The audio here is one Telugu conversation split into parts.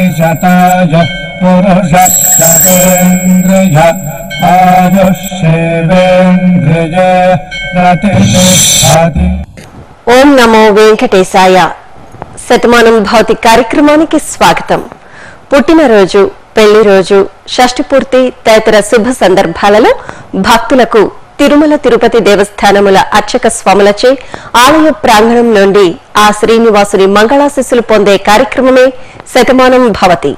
शताय पुरुष शतेन्द्रिय आयुष्येवेन्द्रिय प्रतिष्ठति ఓం నమో వెంకటేశాయ శతమానం భౌతిక కార్యక్రమానికి స్వాగతం పుట్టినరోజు పెళ్లి రోజు షష్ఠి పూర్తి తదితర శుభ సందర్భాలలో భక్తులకు తిరుమల తిరుపతి దేవస్థానముల అర్చక స్వాములచే ఆలయ ప్రాంగణం నుండి ఆ శ్రీనివాసుని మంగళాశిస్సులు పొందే కార్యక్రమమే శతమానం భవతి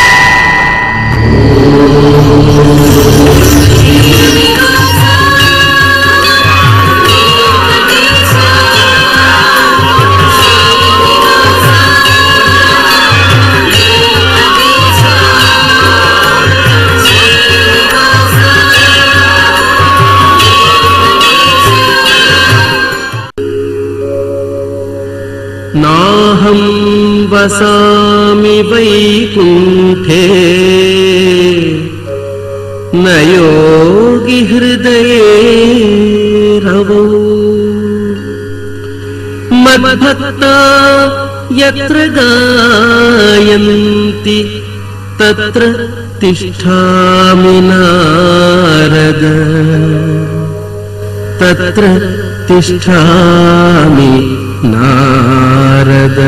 नाहं वसामि वैकुण्ठे न योगि हृदये रवौ मद्भक्ता यत्र गायन्ति तत्र तिष्ठामि नारद तत्र तिष्ठामि नारद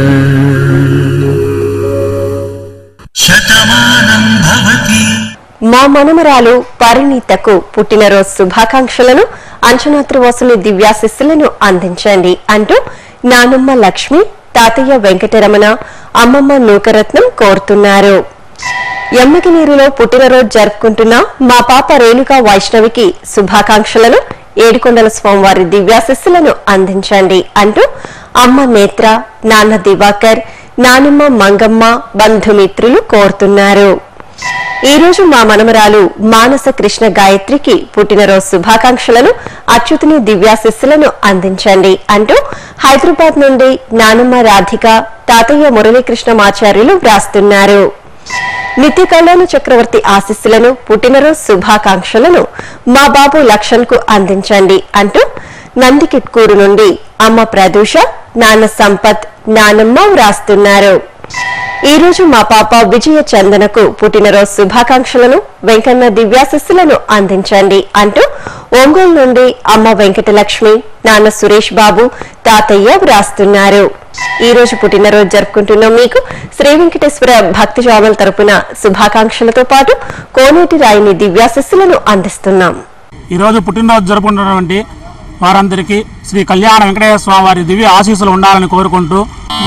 శతమానం భవతి మా మనమరాలు పరిణీతకు పుట్టినరోజు శుభాకాంక్షలను అంచనాత్రివాసుని దివ్యాశిస్సులను అందించండి అంటూ నానమ్మ లక్ష్మి తాతయ్య వెంకటరమణ అమ్మమ్మ నూకరత్నం కోరుతున్నారు ఎమ్మకినీరులో పుట్టినరోజు జరుపుకుంటున్న మా పాప రేణుకా వైష్ణవికి శుభాకాంక్షలను ఏడుకొండల స్వామివారి దివ్యాశిస్సులను అందించండి అంటూ అమ్మ నేత్ర నాన్న దివాకర్ నానమ్మ మంగమ్మ బంధుమిత్రులు కోరుతున్నారు ఈ రోజు మా మనమరాలు మానస కృష్ణ గాయత్రికి పుట్టినరోజు శుభాకాంక్షలను అచ్యుతుని దివ్యాశిస్సులను అందించండి అంటూ హైదరాబాద్ నుండి నానమ్మ రాధిక తాతయ్య మురళీకృష్ణమాచార్యులు వ్రాస్తున్నారు నిత్య కళ్యాణ చక్రవర్తి ఆశీస్సులను పుట్టినరోజు శుభాకాంక్షలను మా బాబు లక్ష్మణ్ కు అందించండి అంటూ నందికిట్కూరు నుండి అమ్మ ప్రదూష నాన్న సంపత్ నానమ్మ వ్రాస్తున్నారు ఈ రోజు మా పాప విజయ చందనకు పుట్టినరోజు శుభాకాంక్షలను వెంకన్న దివ్యాశిస్సులను అందించండి అంటూ ఒంగోలు నుండి అమ్మ వెంకటలక్ష్మి నాన్న సురేష్ బాబు తాతయ్య వ్రాస్తున్నారు ఈ రోజు పుట్టినరోజు జరుపుకుంటున్న మీకు శ్రీ వెంకటేశ్వర భక్తి జామల తరపున శుభాకాంక్షలతో పాటు కోనేటి రాయిని దివ్యాశిస్సులను అందిస్తున్నాం ఈరోజు పుట్టినరోజు జరుపుకుంటున్నటువంటి వారందరికీ శ్రీ కళ్యాణ వెంకటేశ్వర స్వామి వారి దివ్య ఆశీస్సులు ఉండాలని కోరుకుంటూ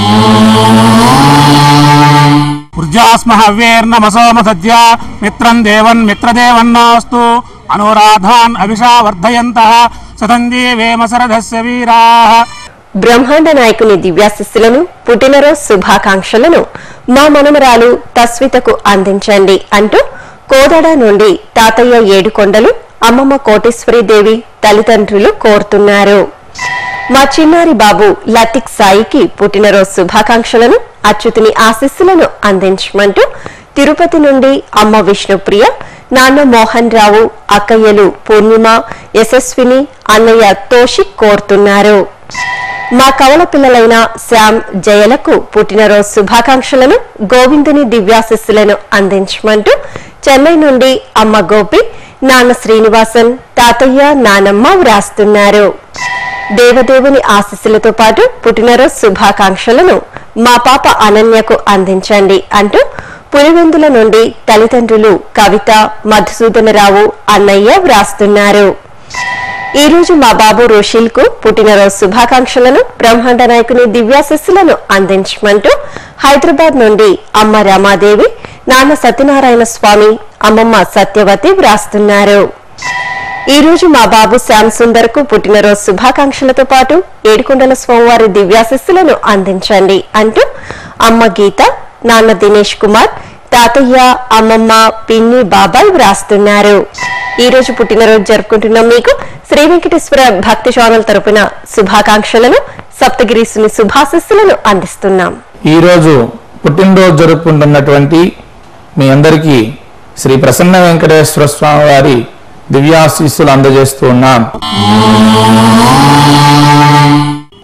ఉర్జాస్మ హవ్యేర్నమసోమ సద్య మిత్రం దేవన్ మిత్రదేవన్నాస్తు అనురాధాన్ అభిషా వర్ధయంత సతంజీవేమ సరథస్య వీరా బ్రహ్మాండ నాయకుని దివ్యాశిస్సులను పుట్టినరోజు శుభాకాంక్షలను మా మనమరాలు తస్వితకు అందించండి అంటూ కోదడ నుండి తాతయ్య ఏడుకొండలు అమ్మమ్మ కోటేశ్వరీదేవి తల్లిదండ్రులు కోరుతున్నారు మా చిన్నారి బాబు లతిక్ సాయికి పుట్టినరోజు శుభాకాంక్షలను అచ్యుతుని ఆశీస్సులను అందించమంటూ తిరుపతి నుండి అమ్మ విష్ణుప్రియ నాన్న మోహన్ రావు అక్కయ్యలు పూర్ణిమ యశస్విని అన్నయ్య తోషిక్ కోరుతున్నారు మా కవల పిల్లలైన శ్యామ్ జయలకు పుట్టినరోజు శుభాకాంక్షలను గోవిందుని దివ్యాశిస్సులను అందించమంటూ చెన్నై నుండి అమ్మ గోపి నాన్న శ్రీనివాసన్ తాతయ్య నానమ్మ వ్రాస్తున్నారు దేవదేవుని ఆశీస్సులతో పాటు పుట్టినరోజు శుభాకాంక్షలను మా పాప అనన్యకు అందించండి అంటూ పులివెందుల నుండి తల్లిదండ్రులు కవిత మధుసూదనరావు అన్నయ్య వ్రాస్తున్నారు ఈ రోజు మా బాబు రోషిల్ కు పుట్టినరోజు శుభాకాంక్షలను బ్రహ్మాండ నాయకుని దివ్యాశిస్సులను అందించమంటూ హైదరాబాద్ నుండి అమ్మ రమాదేవి నాన్న సత్యనారాయణ స్వామి అమ్మమ్మ సత్యవతి వ్రాస్తున్నారు ఈ రోజు మా బాబు శ్యామ్ సుందర్ కు పుట్టినరోజు శుభాకాంక్షలతో పాటు ఏడుకొండల స్వామివారి దివ్యాశిస్సులను అందించండి అంటూ అమ్మ గీత నాన్న దినేష్ కుమార్ తాతయ్య అమ్మమ్మ పిన్ని బాబాయ్ వ్రాస్తున్నారు ఈ రోజు పుట్టినరోజు జరుపుకుంటున్న మీకు శ్రీ వెంకటేశ్వర భక్తి ఛానల్ తరపున శుభాకాంక్షలను సప్తగిరీసుని శుభాశిస్సులను అందిస్తున్నాం ఈరోజు పుట్టినరోజు జరుపుకుంటున్నటువంటి మీ అందరికీ శ్రీ ప్రసన్న వెంకటేశ్వర స్వామి వారి దివ్యాశీస్సులు అందజేస్తూ ఉన్నాం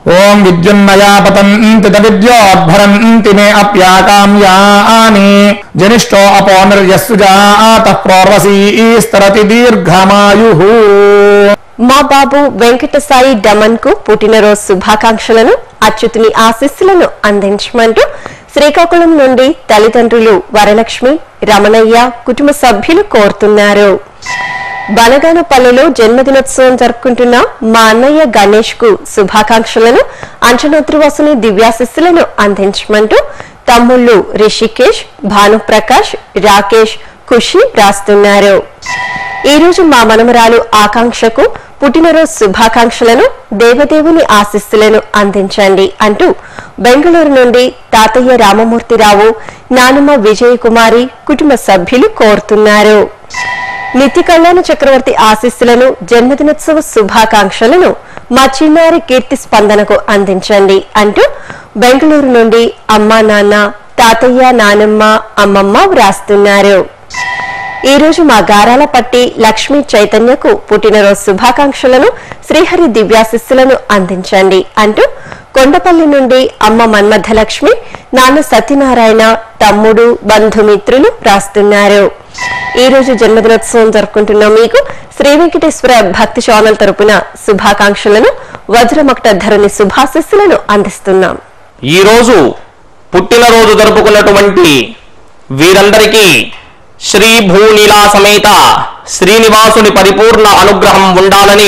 ఓం విద్యున్నయా పతంతి విద్యోద్భరంతి మే అప్యాకామ్యాని జనిష్టో అపో నిర్యస్సు జాత ప్రోర్వసీస్తరతి దీర్ఘమాయు మా బాబు వెంకట సాయి డమన్ కు పుట్టినరోజు శుభాకాంక్షలను అచ్యుతుని ఆశీస్సులను అందించమంటూ శ్రీకాకుళం నుండి తల్లిదండ్రులు వరలక్ష్మి రమణయ్య కుటుంబ సభ్యులు కోరుతున్నారు బనగానపల్లిలో జన్మదినోత్సవం జరుపుకుంటున్న మా అన్నయ్య గణేష్ కు శుభాకాంక్షలను అంచనోత్రివాసుని దివ్యాశిస్సులను అందించమంటూ తమ్ముళ్ళు రిషికేష్ భానుప్రకాష్ రాకేష్ ఖుషి రాస్తున్నారు ఈ రోజు మా మనమరాలు ఆకాంక్షకు పుట్టినరోజు శుభాకాంక్షలను దేవదేవుని ఆశీస్సులను అందించండి అంటూ బెంగళూరు నుండి తాతయ్య రామమూర్తిరావు నానమ్మ విజయకుమారి కుటుంబ సభ్యులు కోరుతున్నారు నిత్య కళ్యాణ చక్రవర్తి ఆశీస్సులను జన్మదినోత్సవ శుభాకాంక్షలను మా చిన్నారి కీర్తి స్పందనకు అందించండి అంటూ బెంగళూరు నుండి అమ్మా నాన్న తాతయ్య నానమ్మ అమ్మమ్మ వ్రాస్తున్నారు ఈ రోజు మా గారాల పట్టి లక్ష్మీ చైతన్యకు పుట్టినరోజు శుభాకాంక్షలను శ్రీహరి దివ్యాశిస్సులను అందించండి అంటూ కొండపల్లి నుండి అమ్మ మన్మథలక్ష్మి నాన్న సత్యనారాయణ తమ్ముడు బంధుమిత్రులు రాస్తున్నారు ఈ రోజు జన్మదినోత్సవం జరుపుకుంటున్న మీకు శ్రీ వెంకటేశ్వర భక్తి ఛానల్ తరపున శుభాకాంక్షలను వజ్రమక్ట ధరణి శుభాశిస్సులను అందిస్తున్నాం ఈ రోజు పుట్టినరోజు జరుపుకున్నటువంటి వీరందరికీ శ్రీ భూనీలా సమేత శ్రీనివాసుని పరిపూర్ణ అనుగ్రహం ఉండాలని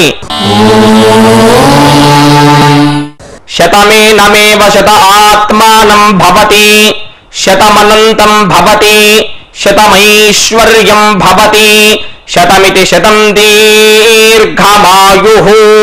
శతమే నమేవ శత ఆత్మానం భవతి శతమనంతం భవతి శతమైశ్వర్యం భవతి శతమితి శతం దీర్ఘమాయు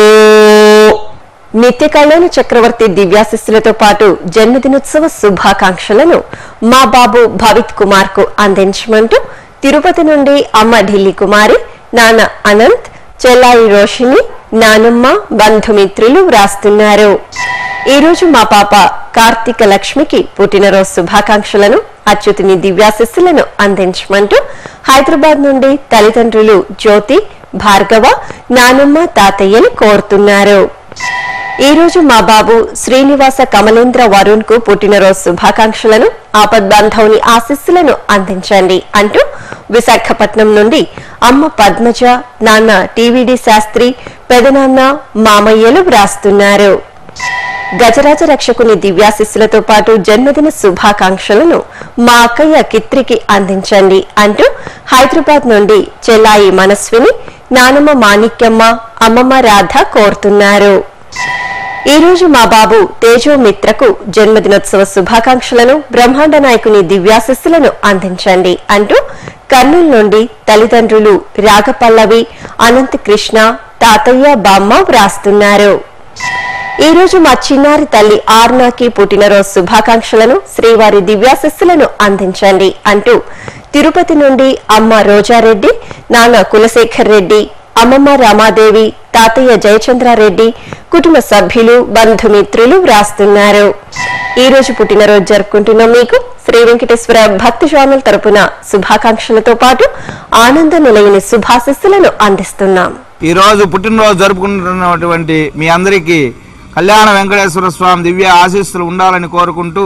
నిత్య కళ్యాణ చక్రవర్తి దివ్యాశిస్సులతో పాటు జన్మదినోత్సవ శుభాకాంక్షలను మా బాబు భవిత్ కుమార్ కు అందించమంటూ తిరుపతి నుండి అమ్మ ఢిల్లీ కుమారి నాన్న అనంత్ చెల్లాయి రోషిని నానమ్మ బంధుమిత్రులు వ్రాస్తున్నారు ఈ రోజు మా పాప కార్తీక లక్ష్మికి పుట్టినరోజు శుభాకాంక్షలను అచ్యుతిని దివ్యాశిస్సులను అందించమంటూ హైదరాబాద్ నుండి తల్లిదండ్రులు జ్యోతి భార్గవ నానమ్మ తాతయ్యని కోరుతున్నారు ఈ రోజు మా బాబు శ్రీనివాస కమలేంద్ర వరుణ్ కు పుట్టినరోజు శుభాకాంక్షలను ఆపద్బాంధవుని ఆశీస్సులను అందించండి అంటూ విశాఖపట్నం నుండి అమ్మ పద్మజ నాన్న టీవీడీ శాస్త్రి పెదనాన్న మామయ్యలు వ్రాస్తున్నారు గజరాజ రక్షకుని దివ్యాశిస్సులతో పాటు జన్మదిన శుభాకాంక్షలను మా అక్కయ్య కిత్రికి అందించండి అంటూ హైదరాబాద్ నుండి చెల్లాయి మనస్విని నానమ్మ మాణిక్యమ్మ అమ్మమ్మ రాధ కోరుతున్నారు ఈ రోజు మా బాబు తేజో మిత్రకు జన్మదినోత్సవ శుభాకాంక్షలను బ్రహ్మాండ నాయకుని దివ్యాశిస్సులను అందించండి అంటూ కర్నూలు నుండి తల్లిదండ్రులు రాగపల్లవి అనంత్ కృష్ణ తాతయ్య బామ్మ వ్రాస్తున్నారు ఈ రోజు మా చిన్నారి తల్లి ఆర్నాకి పుట్టినరోజు శుభాకాంక్షలను శ్రీవారి దివ్యాశస్సులను అందించండి అంటూ తిరుపతి నుండి అమ్మ రోజారెడ్డి నాన్న కులశేఖర్ రెడ్డి అమ్మమ్మ రామాదేవి తాతయ్య జయచంద్రారెడ్డి కుటుంబ సభ్యులు బంధుమిత్రులు వ్రాస్తున్నారు ఈ రోజు పుట్టినరోజు జరుపుకుంటున్న మీకు శ్రీ వెంకటేశ్వర భక్తి ఛానల్ తరపున శుభాకాంక్షలతో పాటు ఆనంద నిలయని శుభాశస్సులను అందిస్తున్నాం ఈ రోజు పుట్టినరోజు జరుపుకుంటున్నటువంటి మీ అందరికీ కళ్యాణ వెంకటేశ్వర స్వామి దివ్య ఆశీస్సులు ఉండాలని కోరుకుంటూ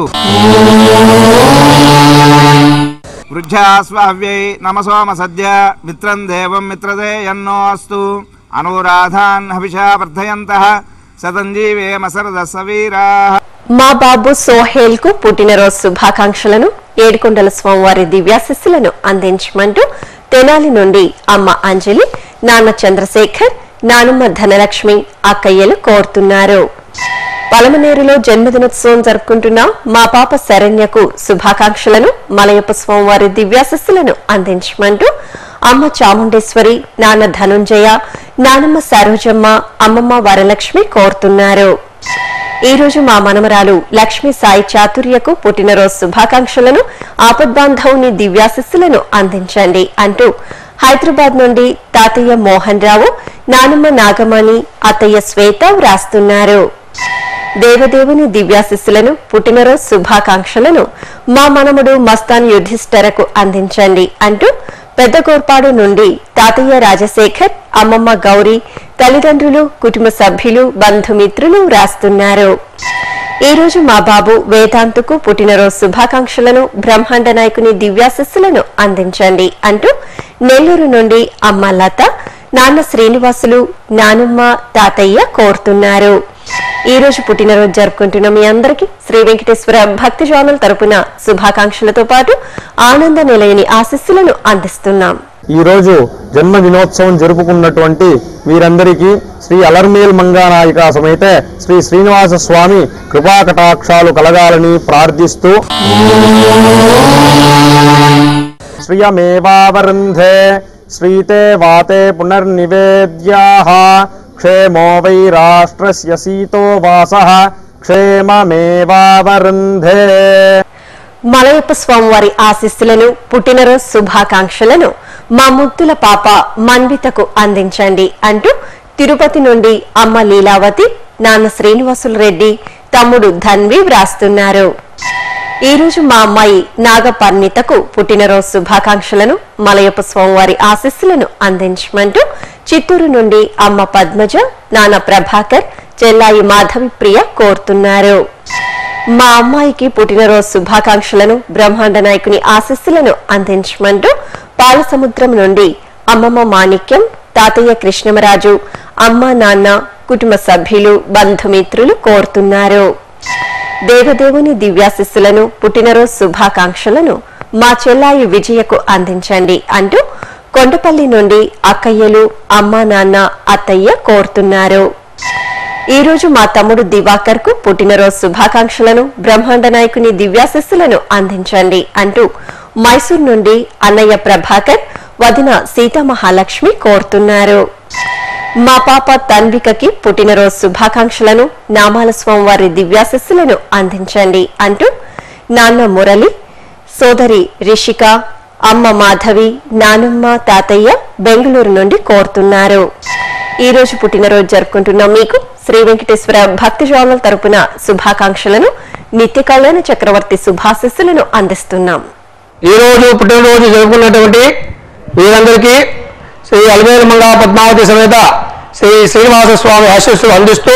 వృద్ధ్యాస్వావ్యై నమసోమ సద్య మిత్రం దేవం మిత్రదే ఎన్నో అస్తు అనురాధాన్ హవిషా వర్ధయంత శతంజీవేమ సరద సవీరా మా బాబు సోహేల్ కు పుట్టినరోజు శుభాకాంక్షలను ఏడుకొండల స్వామివారి దివ్యాశిస్సులను అందించమంటూ తెనాలి నుండి అమ్మ అంజలి నాన్న చంద్రశేఖర్ నానమ్మ ధనలక్ష్మి అక్కయ్యలు కోరుతున్నారు పలమనేరులో జన్మదినోత్సవం జరుపుకుంటున్న మా పాప శరణ్యకు శుభాకాంక్షలను మలయప్ప స్వామివారి దివ్యాశస్సులను అందించమంటూ అమ్మ చాముండేశ్వరి నాన్న ధనుంజయ నానమ్మ సరోజమ్మ అమ్మమ్మ వరలక్ష్మి కోరుతున్నారు ఈ రోజు మా మనమరాలు లక్ష్మీ సాయి చాతుర్యకు పుట్టినరోజు శుభాకాంక్షలను ఆపద్బాంధవుని దివ్యాశస్సులను అందించండి అంటూ హైదరాబాద్ నుండి తాతయ్య మోహన్ రావు నానమ్మ నాగమణి అత్తయ్య శ్వేత వ్రాస్తున్నారు దేవదేవుని దివ్యాశిస్సులను పుట్టినరోజు శుభాకాంక్షలను మా మనముడు మస్తాన్ యుధిష్ఠరకు అందించండి అంటూ పెద్ద గోర్పాడు నుండి తాతయ్య రాజశేఖర్ అమ్మమ్మ గౌరీ తల్లిదండ్రులు కుటుంబ సభ్యులు బంధుమిత్రులు రాస్తున్నారు ఈ రోజు మా బాబు వేదాంతుకు పుట్టినరోజు శుభాకాంక్షలను బ్రహ్మాండ నాయకుని దివ్యాశస్సులను అందించండి అంటూ నెల్లూరు నుండి అమ్మ లత నాన్న శ్రీనివాసులు నానమ్మ తాతయ్య కోరుతున్నారు ఈ రోజు పుట్టినరోజు జరుపుకుంటున్న మీ అందరికీ శ్రీ వెంకటేశ్వర భక్తి ఛానల్ తరపున శుభాకాంక్షలతో పాటు ఆనంద నిలయని ఆశస్సులను అందిస్తున్నాం ఈ రోజు జన్మ దినోత్సవం జరుపుకున్నటువంటి వీరందరికీ శ్రీ అలర్మేల్ మంగానాయిక సమేత శ్రీ శ్రీనివాస స్వామి కృపాకటాక్షాలు కలగాలని ప్రార్థిస్తూ శ్రియమేవావరుంధే శ్రీతే వాతే పునర్నివేద్యాః క్షేమో వై రాష్ట్రస్య సీతో వాసః క్షేమమేవావరుంధే మలయప్ప స్వామివారి ఆశీస్సులను పుట్టినరోజు శుభాకాంక్షలను మా ముద్దుల పాప మన్వితకు అందించండి అంటూ తిరుపతి నుండి అమ్మ లీలావతి నాన్న శ్రీనివాసులు రెడ్డి తమ్ముడు ధన్వి వ్రాస్తున్నారు ఈ రోజు మా అమ్మాయి నాగపర్ణితకు పుట్టినరోజు శుభాకాంక్షలను మలయప్ప స్వామివారి ఆశీస్సులను అందించమంటూ చిత్తూరు నుండి అమ్మ పద్మజ నాన్న ప్రభాకర్ చెల్లాయి మాధవి ప్రియ కోరుతున్నారు మా అమ్మాయికి పుట్టినరోజు శుభాకాంక్షలను బ్రహ్మాండ నాయకుని ఆశస్సులను అందించమంటూ పాలసముద్రం నుండి అమ్మమ్మ మాణిక్యం తాతయ్య కృష్ణమరాజు అమ్మ నాన్న కుటుంబ సభ్యులు బంధుమిత్రులు కోరుతున్నారు దేవదేవుని దివ్యాశిస్సులను పుట్టినరోజు శుభాకాంక్షలను మా చెల్లాయి విజయకు అందించండి అంటూ కొండపల్లి నుండి అక్కయ్యలు అమ్మా నాన్న అత్తయ్య కోరుతున్నారు ఈ రోజు మా తమ్ముడు దివాకర్ కు పుట్టినరోజు శుభాకాంక్షలను బ్రహ్మాండ నాయకుని దివ్యాశస్సులను అందించండి అంటూ మైసూర్ నుండి అన్నయ్య ప్రభాకర్ వదిన సీతామహాలక్ష్మి కోరుతున్నారు మా పాప తన్వికకి పుట్టినరోజు శుభాకాంక్షలను నామాల స్వామివారి దివ్యాశస్సులను అందించండి అంటూ నాన్న మురళి సోదరి రిషిక అమ్మ మాధవి నానమ్మ తాతయ్య బెంగళూరు నుండి కోరుతున్నారు ఈ రోజు పుట్టినరోజు జరుపుకుంటున్న మీకు శ్రీ వెంకటేశ్వర భక్తి ఛానల్ తరపున శుభాకాంక్షలను నిత్య కళ్యాణ చక్రవర్తి శుభాశస్సులను అందిస్తున్నాం ఈ రోజు పుట్టినరోజు జరుపుకున్నటువంటి వీరందరికీ శ్రీ అలమేలు మంగా పద్మావతి సమేత శ్రీ శ్రీనివాస స్వామి ఆశీస్సులు అందిస్తూ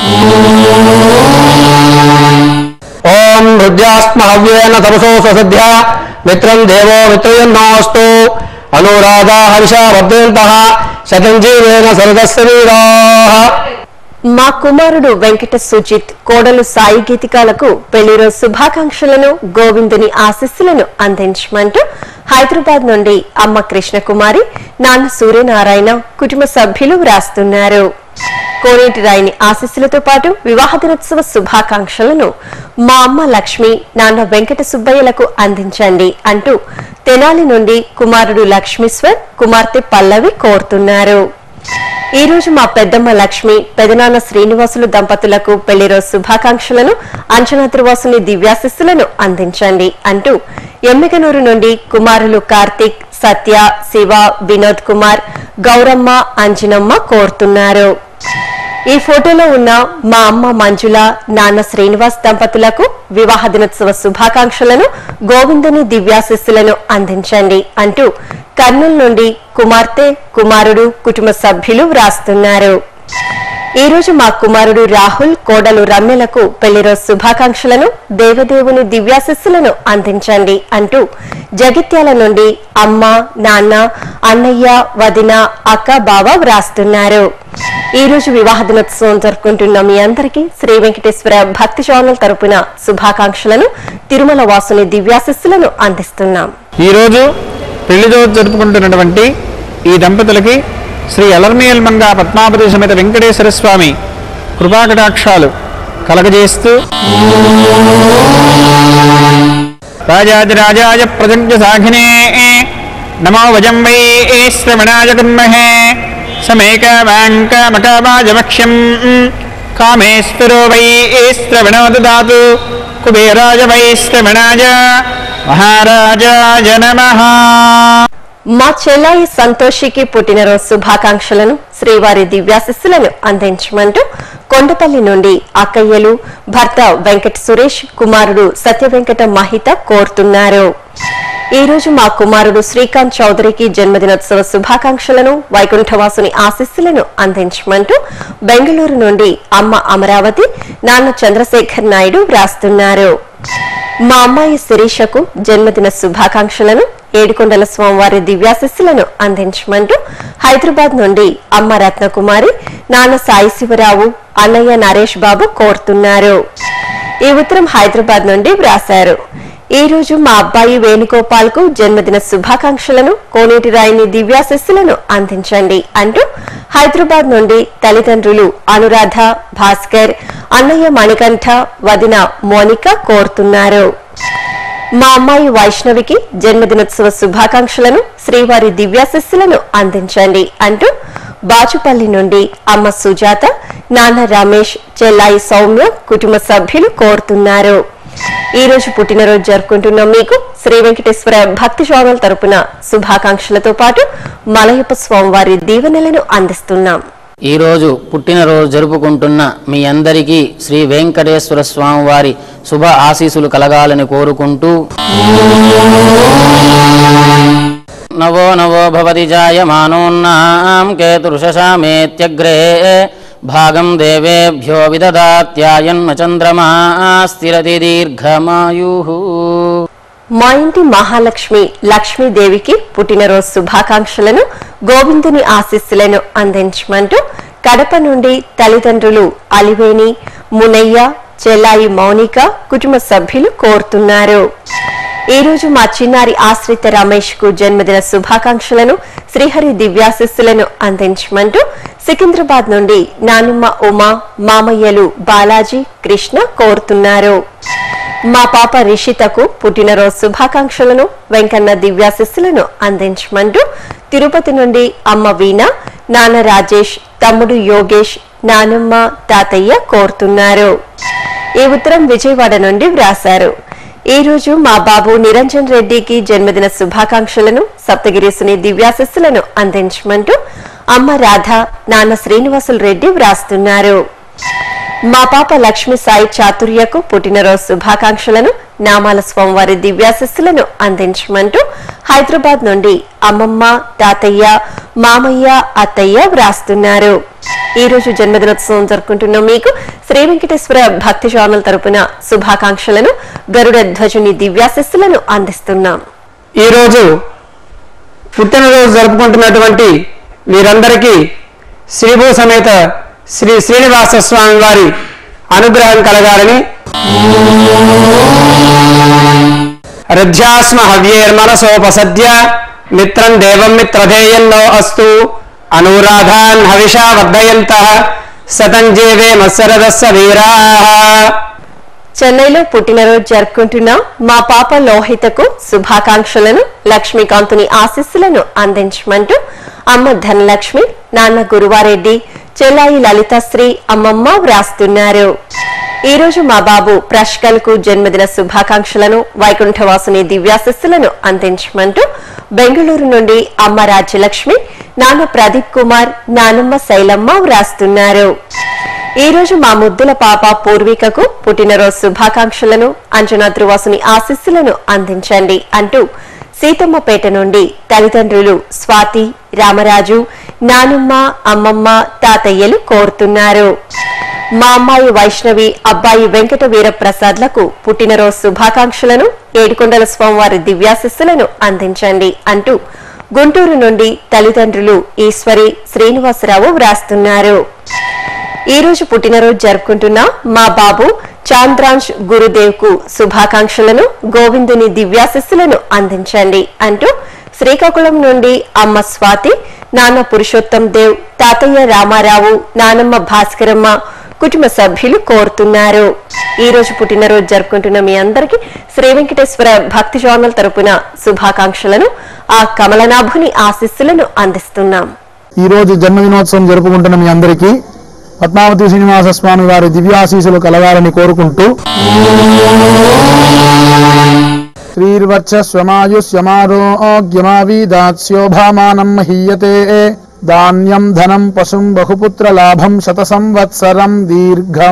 ఓం హృద్యాస్మ హవ్యేన తపసో ససధ్య మిత్రం దేవో మిత్రయన్నోస్తు అనురాధా హర్ష వర్ధయంత శతంజీవేన సరదస్సరీరా మా కుమారుడు వెంకట సుజిత్ కోడలు సాయి గీతికాలకు పెళ్లిరోజు శుభాకాంక్షలను గోవిందుని ఆశీస్సులను అందించమంటూ హైదరాబాద్ నుండి అమ్మ కృష్ణకుమారి నాన్న సూర్యనారాయణ కుటుంబ సభ్యులు వ్రాస్తున్నారు కోనేటి రాయిని ఆశీస్సులతో పాటు వివాహ దినోత్సవ శుభాకాంక్షలను మా అమ్మ లక్ష్మి నాన్న వెంకట సుబ్బయ్యలకు అందించండి అంటూ తెనాలి నుండి కుమారుడు లక్ష్మీశ్వర్ కుమార్తె పల్లవి కోరుతున్నారు ఈ రోజు మా పెద్దమ్మ లక్ష్మి పెదనాన్న శ్రీనివాసులు దంపతులకు పెళ్లిరోజు శుభాకాంక్షలను అంచనాద్రివాసుని దివ్యాశిస్సులను అందించండి అంటూ ఎమ్మిగనూరు నుండి కుమారులు కార్తీక్ సత్య శివ వినోద్ కుమార్ గౌరమ్మ అంజనమ్మ కోరుతున్నారు ఈ ఫోటోలో ఉన్న మా అమ్మ మంజుల నాన్న శ్రీనివాస్ దంపతులకు వివాహ దినోత్సవ శుభాకాంక్షలను గోవిందుని దివ్యాశిస్సులను అందించండి అంటూ కర్నూలు నుండి కుమార్తె కుమారుడు కుటుంబ సభ్యులు వ్రాస్తున్నారు ఈ రోజు మా కుమారుడు రాహుల్ కోడలు రమ్యలకు పెళ్లిరోజు శుభాకాంక్షలను దేవదేవుని దివ్యాశిస్సులను అందించండి అంటూ జగిత్యాల నుండి అమ్మ నాన్న అన్నయ్య వదిన అక్క బావ వ్రాస్తున్నారు ఈ రోజు వివాహ దినోత్సవం జరుపుకుంటున్న మీ అందరికీ శ్రీ వెంకటేశ్వర భక్తి ఛానల్ తరపున శుభాకాంక్షలను తిరుమల వాసుని దివ్యాశిస్సులను అందిస్తున్నాం ఈ రోజు పెళ్లి రోజు జరుపుకుంటున్నటువంటి ఈ దంపతులకి శ్రీ అలర్మేల్ మంగా పద్మావతి సమేత వెంకటేశ్వర స్వామి కృపాకటాక్షాలు కలగజేస్తూ రాజాదిరాజాయ ప్రజంజ సాఘినే నమో వజం వై శ్రవణాయ కుర్మహే సమేకవాంకమకవాజమక్ష్యం కామేశ్వరో వై శ్రవణో దదాతు కుబేరాజ వై శ్రవణాయ మహారాజాయ నమః మా చెల్లాయి సంతోషికి పుట్టినరోజు శుభాకాంక్షలను శ్రీవారి దివ్యాశిస్సులను అందించమంటూ కొండపల్లి నుండి అక్కయ్యలు భర్త వెంకట సురేష్ కుమారుడు సత్య వెంకట మహిత కోరుతున్నారు ఈ రోజు మా కుమారుడు శ్రీకాంత్ చౌదరికి జన్మదినోత్సవ శుభాకాంక్షలను వైకుంఠవాసుని ఆశీస్సులను అందించమంటూ బెంగళూరు నుండి అమ్మ అమరావతి నాన్న చంద్రశేఖర్ నాయుడు వ్రాస్తున్నారు మా అమ్మాయి శిరీషకు జన్మదిన శుభాకాంక్షలను ఏడుకొండల స్వామివారి దివ్యాశిస్సులను అందించమంటూ హైదరాబాద్ నుండి అమ్మ రత్నకుమారి నాన్న సాయి శివరావు అన్నయ్య నరేష్ బాబు కోరుతున్నారు ఈ ఉత్తరం హైదరాబాద్ నుండి వ్రాశారు ఈ రోజు మా అబ్బాయి వేణుగోపాల్ కు జన్మదిన శుభాకాంక్షలను కోనేటి రాయిని దివ్యాశిస్సులను అందించండి అంటూ హైదరాబాద్ నుండి తల్లిదండ్రులు అనురాధ భాస్కర్ అన్నయ్య మణికంఠ వదిన మోనిక కోరుతున్నారు మా అమ్మాయి వైష్ణవికి జన్మదినోత్సవ శుభాకాంక్షలను శ్రీవారి దివ్యాశిస్సులను అందించండి అంటూ బాచుపల్లి నుండి అమ్మ సుజాత నాన్న రమేష్ చెల్లాయి సౌమ్య కుటుంబ సభ్యులు కోరుతున్నారు ఈ రోజు పుట్టినరోజు జరుపుకుంటున్న మీకు శ్రీ వెంకటేశ్వర భక్తి శ్వాముల తరపున శుభాకాంక్షలతో పాటు మలయప్ప స్వామివారి దీవెనలను అందిస్తున్నాం ఈ రోజు పుట్టినరోజు జరుపుకుంటున్న మీ అందరికీ శ్రీ వెంకటేశ్వర స్వామి వారి శుభ ఆశీస్సులు కలగాలని కోరుకుంటూ నవో నవో భవతి జాయమానోన్నాం కేతురుషామేత్యగ్రే భాగం దేవేభ్యో విదదాత్యాయన్మ చంద్రమా స్థిరతి దీర్ఘమాయు మా ఇంటి మహాలక్ష్మి లక్ష్మీదేవికి పుట్టినరోజు శుభాకాంక్షలను గోవిందుని ఆశీస్సులను అందించమంటూ కడప నుండి తల్లిదండ్రులు అలివేణి మునయ్య చెల్లాయి మౌనిక కుటుంబ సభ్యులు కోరుతున్నారు ఈ రోజు మా చిన్నారి ఆశ్రిత రమేష్ కు జన్మదిన శుభాకాంక్షలను శ్రీహరి దివ్యాశిస్సులను అందించమంటూ సికింద్రాబాద్ నుండి నానమ్మ ఉమా మామయ్యలు బాలాజీ కృష్ణ కోరుతున్నారు మా పాప రిషితకు పుట్టినరోజు శుభాకాంక్షలను వెంకన్న దివ్యాశిస్సులను అందించమంటూ తిరుపతి నుండి అమ్మ వీణ నాన్న రాజేష్ తమ్ముడు యోగేష్ నానమ్మ తాతయ్య కోరుతున్నారు ఈ ఉత్తరం విజయవాడ నుండి వ్రాశారు ఈ రోజు మా బాబు నిరంజన్ రెడ్డికి జన్మదిన శుభాకాంక్షలను సప్తగిరీసుని దివ్యాశిస్సులను అందించమంటూ అమ్మ రాధ నాన్న శ్రీనివాసులు రెడ్డి వ్రాస్తున్నారు మా పాప లక్ష్మి సాయి చాతుర్యకు పుట్టినరోజు శుభాకాంక్షలను నామాల స్వామివారి దివ్యాశిస్సులను అందించమంటూ హైదరాబాద్ నుండి అమ్మమ్మ తాతయ్య మామయ్య అత్తయ్య వ్రాస్తున్నారు ఈ రోజు జన్మదినోత్సవం జరుపుకుంటున్న మీకు శ్రీ వెంకటేశ్వర భక్తి ఛానల్ తరపున శుభాకాంక్షలను గరుడ ధ్వజుని దివ్యాశిస్సులను అందిస్తున్నాం ఈరోజు పుట్టినరోజు జరుపుకుంటున్నటువంటి వీరందరికీ శ్రీభూ సమేత శ్రీ శ్రీనివాస స్వామి వారి అనుగ్రహం కలగాలని రథ్యాస్మ హవ్యేర్మనసోపసద్య మిత్రం దేవం మిత్రధేయన్నో అస్తు అనురాధాన్ హవిషా వర్ధయంత సతంజేవే మత్సరదస్స వీరా చెన్నైలో పుట్టినరోజు జరుపుకుంటున్న మా పాప లోహితకు శుభాకాంక్షలను లక్ష్మీకాంతుని ఆశీస్సులను అందించమంటూ అమ్మ ధనలక్ష్మి నాన్న గురువారెడ్డి చెల్లాయి లలితాశ్రీ అమ్మమ్మ వ్రాస్తున్నారు ఈ రోజు మా బాబు ప్రష్కల్ కు జన్మదిన శుభాకాంక్షలను వైకుంఠవాసుని దివ్యాశిస్సులను అందించమంటూ బెంగళూరు నుండి అమ్మ రాజ్యలక్ష్మి నాన్న ప్రదీప్ కుమార్ నానమ్మ శైలమ్మ వ్రాస్తున్నారు ఈ రోజు మా ముద్దుల పాప పూర్వికకు పుట్టినరోజు శుభాకాంక్షలను అంజనా ధ్రువాసుని ఆశీస్సులను అందించండి అంటూ సీతమ్మపేట నుండి తల్లిదండ్రులు స్వాతి రామరాజు నానమ్మ అమ్మమ్మ తాతయ్యలు కోరుతున్నారు మా అమ్మాయి వైష్ణవి అబ్బాయి వెంకట వీరప్రసాద్లకు పుట్టినరోజు శుభాకాంక్షలను ఏడుకొండల స్వామివారి దివ్యాశిస్సులను అందించండి అంటూ గుంటూరు నుండి తల్లిదండ్రులు ఈశ్వరి శ్రీనివాసరావు వ్రాస్తున్నారు ఈ రోజు పుట్టినరోజు జరుపుకుంటున్న మా బాబు చాంద్రాంశ్ గురుదేవ్ కు శుభాకాంక్షలను గోవిందుని దివ్యాశిస్సులను అందించండి అంటూ శ్రీకాకుళం నుండి అమ్మ స్వాతి నాన్న పురుషోత్తం దేవ్ తాతయ్య రామారావు నానమ్మ భాస్కరమ్మ కుటుంబ సభ్యులు కోరుతున్నారు ఈ రోజు పుట్టినరోజు జరుపుకుంటున్న మీ అందరికీ శ్రీ వెంకటేశ్వర భక్తి ఛానల్ తరపున శుభాకాంక్షలను ఆ కమలనాభుని ఆశీస్సులను అందిస్తున్నాం ఈ రోజు జన్మదినోత్సవం జరుపుకుంటున్న మీ అందరికీ పద్మావతి శ్రీనివాస స్వామి వారి దివ్యాశీసులు కలగాలని కోరుకుంటూ శ్రీర్వర్చస్వమాయుష్యమారోగ్యమావీదాస్యోభామానం మహీయతే ధాన్యం ధనం పశుం బహుపుత్ర లాభం శత సంవత్సరం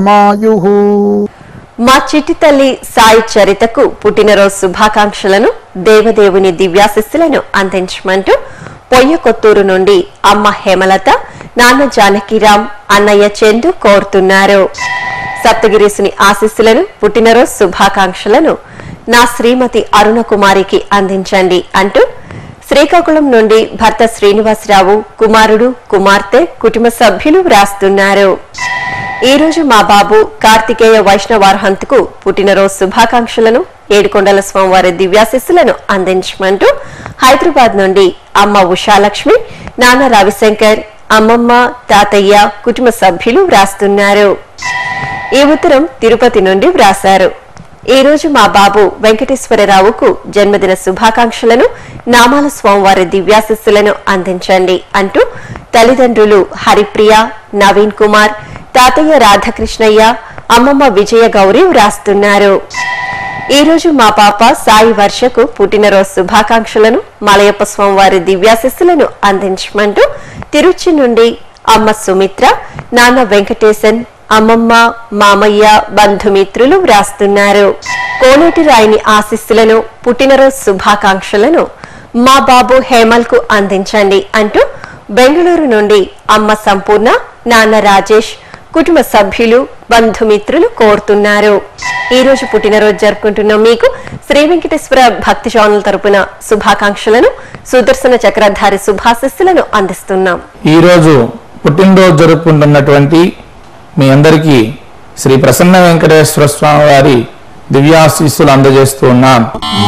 దీర్ఘమాయు మా చిట్టి తల్లి సాయి చరితకు పుట్టినరోజు శుభాకాంక్షలను దేవదేవుని దివ్యాశిస్సులను అందించమంటూ పొయ్యకొత్తూరు నుండి అమ్మ హేమలత నాన్న జానకిరాం అన్నయ్య చందు కోరుతున్నారు సప్తగిరీసుని ఆశీస్సులను పుట్టినరోజు శుభాకాంక్షలను నా శ్రీమతి అరుణ కుమారికి అందించండి అంటూ శ్రీకాకుళం నుండి భర్త శ్రీనివాసరావు కుమారుడు కుమార్తె కుటుంబ సభ్యులు వ్రాస్తున్నారు ఈ రోజు మా బాబు కార్తికేయ వైష్ణవార్హంత్కు పుట్టినరోజు శుభాకాంక్షలను ఏడుకొండల స్వామివారి దివ్యాశిస్సులను అందించమంటూ హైదరాబాద్ నుండి అమ్మ ఉషాలక్ష్మి నాన్న రవిశంకర్ అమ్మమ్మ తాతయ్య కుటుంబ సభ్యులు వ్రాస్తున్నారు ఈ ఉత్తరం తిరుపతి నుండి వ్రాశారు ఈ రోజు మా బాబు వెంకటేశ్వరరావుకు జన్మదిన శుభాకాంక్షలను నామాల స్వామివారి దివ్యాశిస్సులను అందించండి అంటూ తల్లిదండ్రులు హరిప్రియ నవీన్ కుమార్ తాతయ్య రాధాకృష్ణయ్య అమ్మమ్మ విజయ గౌరి వ్రాస్తున్నారు ఈ రోజు మా పాప సాయి వర్షకు పుట్టినరోజు శుభాకాంక్షలను మలయప్ప స్వామివారి దివ్యాశిస్సులను అందించమంటూ తిరుచి నుండి అమ్మ సుమిత్ర నాన్న వెంకటేశన్ అమ్మమ్మ మామయ్య బంధుమిత్రులు వ్రాస్తున్నారు కోనేటి రాయిని ఆశిస్సులను పుట్టినరోజు శుభాకాంక్షలను మా బాబు హేమల్ కు అందించండి అంటూ బెంగళూరు నుండి అమ్మ సంపూర్ణ నాన్న రాజేష్ కుటుంబ సభ్యులు బంధుమిత్రులు కోరుతున్నారు ఈ రోజు పుట్టినరోజు జరుపుకుంటున్న మీకు శ్రీ వెంకటేశ్వర భక్తి ఛానల్ తరపున శుభాకాంక్షలను సుదర్శన చక్రధారి శుభాశిస్సులను అందిస్తున్నాం ఈరోజు పుట్టినరోజు జరుపుకుంటున్నటువంటి మీ అందరికీ శ్రీ ప్రసన్న వెంకటేశ్వర స్వామి వారి దివ్యాశీస్సులు అందజేస్తూ ఉన్నాం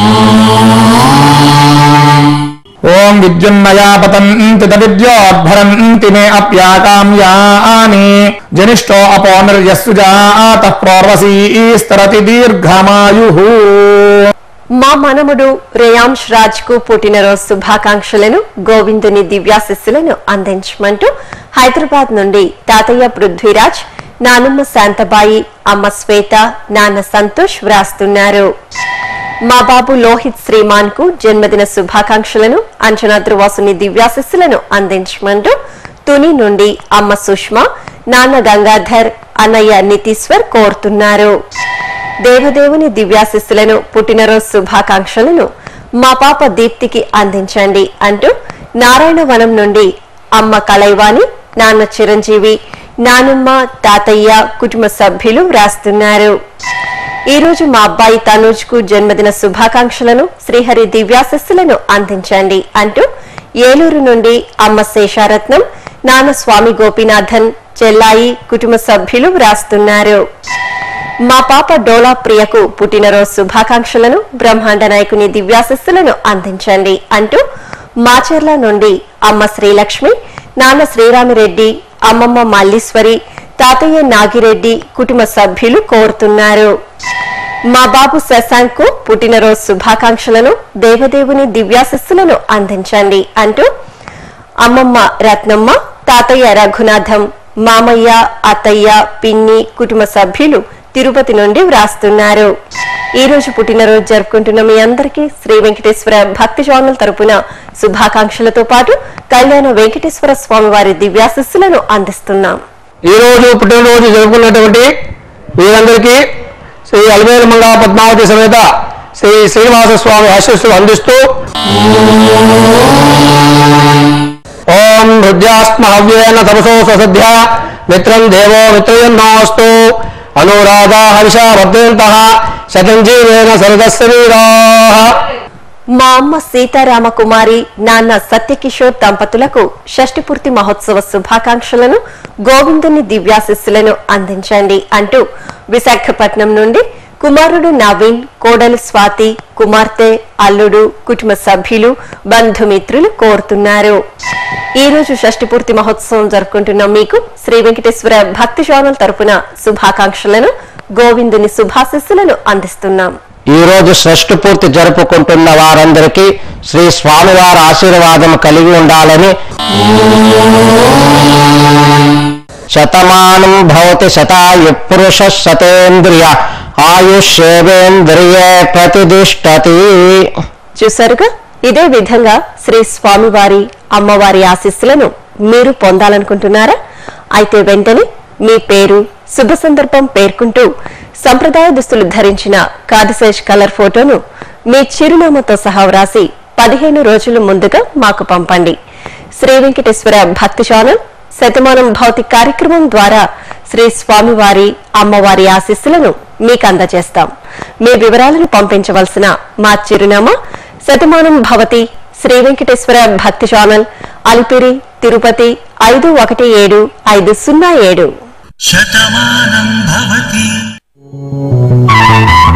ఓం విద్యున్నయా పతంతి విద్యోద్భరంతి మే అప్యాకామ్యాని జనిష్టో అపో నిర్యస్సుజాత ప్రోర్వసీస్తరతి దీర్ఘమాయు మా మనముడు రేయాంష్ రాజ్ కు పుట్టినరోజు శుభాకాంక్షలను గోవిందుని దివ్యాశిస్సులను అందించమంటూ హైదరాబాద్ నుండి తాతయ్య పృథ్వీరాజ్ నానమ్మ శాంతబాయి అమ్మ శ్వేత నాన్న సంతోష్ వ్రాస్తున్నారు మా బాబు లోహిత్ శ్రీమాన్ కు జన్మదిన శుభాకాంక్షలను అంచనా ధ్రువాసుని దివ్యాశిస్సులను అందించమంటూ తుని నుండి అమ్మ సుష్మా నాన్న గంగాధర్ అన్నయ్య నితీశ్వర్ కోరుతున్నారు దేవదేవుని దివ్యాశిస్సులను పుట్టినరోజు శుభాకాంక్షలను మా పాప దీప్తికి అందించండి అంటూ నారాయణవనం నుండి అమ్మ కలైవాణి నాన్న చిరంజీవి నానమ్మ తాతయ్య కుటుంబ సభ్యులు వ్రాస్తున్నారు ఈ రోజు మా అబ్బాయి తనూజ్ కు జన్మదిన శుభాకాంక్షలను శ్రీహరి దివ్యాశస్సులను అందించండి అంటూ ఏలూరు నుండి అమ్మ శేషారత్నం నాన్న స్వామి గోపీనాథన్ చెల్లాయి కుటుంబ సభ్యులు వ్రాస్తున్నారు మా పాప డోలా ప్రియకు పుట్టినరోజు శుభాకాంక్షలను బ్రహ్మాండ నాయకుని దివ్యాశస్సులను అందించండి అంటూ మాచర్ల నుండి అమ్మ శ్రీలక్ష్మి నాన్న శ్రీరామిరెడ్డి అమ్మమ్మ మల్లీశ్వరి తాతయ్య నాగిరెడ్డి కుటుంబ సభ్యులు కోరుతున్నారు మా బాబు శశాంక్ కు పుట్టినరోజు శుభాకాంక్షలను దేవదేవుని దివ్యాశస్సులను అందించండి అంటూ అమ్మమ్మ రత్నమ్మ తాతయ్య రఘునాథం మామయ్య అత్తయ్య పిన్ని కుటుంబ సభ్యులు తిరుపతి నుండి వ్రాస్తున్నారు ఈ రోజు పుట్టినరోజు జరుపుకుంటున్న మీ అందరికీ శ్రీ వెంకటేశ్వర భక్తి ఛానల్ తరపున శుభాకాంక్షలతో పాటు కళ్యాణ వెంకటేశ్వర స్వామి వారి దివ్యాశస్సులను అందిస్తున్నాం ఈ రోజు పుట్టినరోజు జరుపుకున్నటువంటి వీరందరికీ శ్రీ అలమేలు మంగా పద్మావతి సమేత శ్రీ శ్రీనివాస స్వామి ఆశీస్సులు అందిస్తూ ఓం హృద్యాస్మ హవ్యేన తపసో స్వసధ్య మిత్రం దేవో మిత్రయన్నోస్తు అనురాధా హర్ష వర్ధయంత శతంజీవేన సరదస్సరీరా మా అమ్మ సీతారామ కుమారి నాన్న సత్యకిషోర్ దంపతులకు షష్ఠి పూర్తి మహోత్సవ శుభాకాంక్షలను గోవిందుని దివ్యాశిస్సులను అందించండి అంటూ విశాఖపట్నం నుండి కుమారుడు నవీన్ కోడలు స్వాతి కుమార్తె అల్లుడు కుటుంబ సభ్యులు బంధుమిత్రులు కోరుతున్నారు ఈ రోజు షష్ఠి పూర్తి మహోత్సవం జరుపుకుంటున్న మీకు శ్రీ వెంకటేశ్వర భక్తి ఛానల్ తరపున శుభాకాంక్షలను గోవిందుని శుభాశిస్సులను అందిస్తున్నాం ఈ రోజు షష్ఠి పూర్తి జరుపుకుంటున్న వారందరికీ శ్రీ స్వామివారి ఆశీర్వాదం కలిగి ఉండాలని శతమానం భవతి శతాయు పురుష శతేంద్రియ ఆయుష్యేవేంద్రియే ప్రతిదిష్టతి చూసారుగా ఇదే విధంగా శ్రీ స్వామివారి అమ్మవారి ఆశీస్సులను మీరు పొందాలనుకుంటున్నారా అయితే వెంటనే మీ పేరు శుభ సందర్భం పేర్కొంటూ సంప్రదాయ దుస్తులు ధరించిన కాదిశేష్ కలర్ ఫోటోను మీ చిరునామాతో సహా వ్రాసి పదిహేను రోజుల ముందుగా మాకు పంపండి శ్రీ వెంకటేశ్వర భక్తి ఛానల్ శతమానం భౌతిక కార్యక్రమం ద్వారా శ్రీ స్వామివారి అమ్మవారి ఆశీస్సులను మీకు అందజేస్తాం మీ వివరాలను పంపించవలసిన మా చిరునామా శతమానం భవతి శ్రీ వెంకటేశ్వర భక్తి ఛానల్ అలిపిరి తిరుపతి ఐదు ఒకటి ఏడు ఐదు సున్నా ఏడు శతమానం భవతి